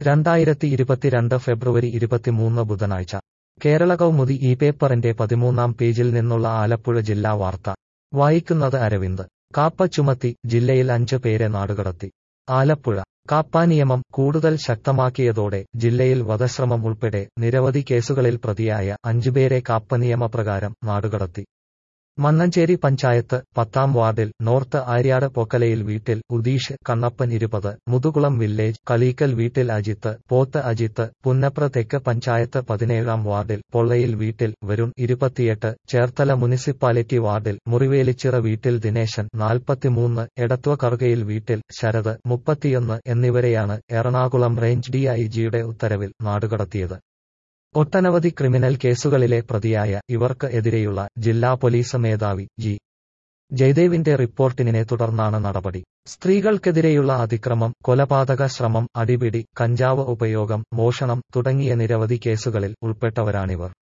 രണ്ടായിരത്തി ഇരുപത്തിരണ്ട് ഫെബ്രുവരി ഇരുപത്തിമൂന്ന് ബുധനാഴ്ച കേരള കൗമുദി ഈ പേപ്പറിന്റെ പതിമൂന്നാം പേജിൽ നിന്നുള്ള ആലപ്പുഴ ജില്ലാ വാർത്ത വായിക്കുന്നത് അരവിന്ദ് കാപ്പ ചുമത്തി ജില്ലയിൽ അഞ്ച് പേരെ നാടുകടത്തി ആലപ്പുഴ കാപ്പാനിയമം കൂടുതൽ ശക്തമാക്കിയതോടെ ജില്ലയിൽ വധശ്രമം ഉൾപ്പെടെ നിരവധി കേസുകളിൽ പ്രതിയായ അഞ്ചുപേരെ കാപ്പ നിയമപ്രകാരം നാടുകടത്തി മന്നഞ്ചേരി പഞ്ചായത്ത് പത്താം വാർഡിൽ നോർത്ത് ആര്യാട് പൊക്കലയിൽ വീട്ടിൽ ഉദീഷ് കണ്ണപ്പൻ ഇരുപത് മുതുകുളം വില്ലേജ് കളീക്കൽ വീട്ടിൽ അജിത്ത് പോത്ത് അജിത്ത് പുന്നപ്ര തെക്ക് പഞ്ചായത്ത് പതിനേഴാം വാർഡിൽ പൊള്ളയിൽ വീട്ടിൽ വരുൺ ഇരുപത്തിയെട്ട് ചേർത്തല മുനിസിപ്പാലിറ്റി വാർഡിൽ മുറിവേലിച്ചിറ വീട്ടിൽ ദിനേശൻ നാൽപ്പത്തിമൂന്ന് എടത്വ കറുകയിൽ വീട്ടിൽ ശരത് മുപ്പത്തിയൊന്ന് എന്നിവരെയാണ് എറണാകുളം റേഞ്ച് ഡിഐജിയുടെ ഉത്തരവിൽ നാടുകടത്തിയത് ഒട്ടനവധി ക്രിമിനൽ കേസുകളിലെ പ്രതിയായ ഇവർക്ക് എതിരെയുള്ള ജില്ലാ പോലീസ് മേധാവി ജി ജയദേവിന്റെ റിപ്പോർട്ടിനെ തുടർന്നാണ് നടപടി സ്ത്രീകൾക്കെതിരെയുള്ള അതിക്രമം കൊലപാതക ശ്രമം അടിപിടി കഞ്ചാവ് ഉപയോഗം മോഷണം തുടങ്ങിയ നിരവധി കേസുകളിൽ ഉൾപ്പെട്ടവരാണിവർ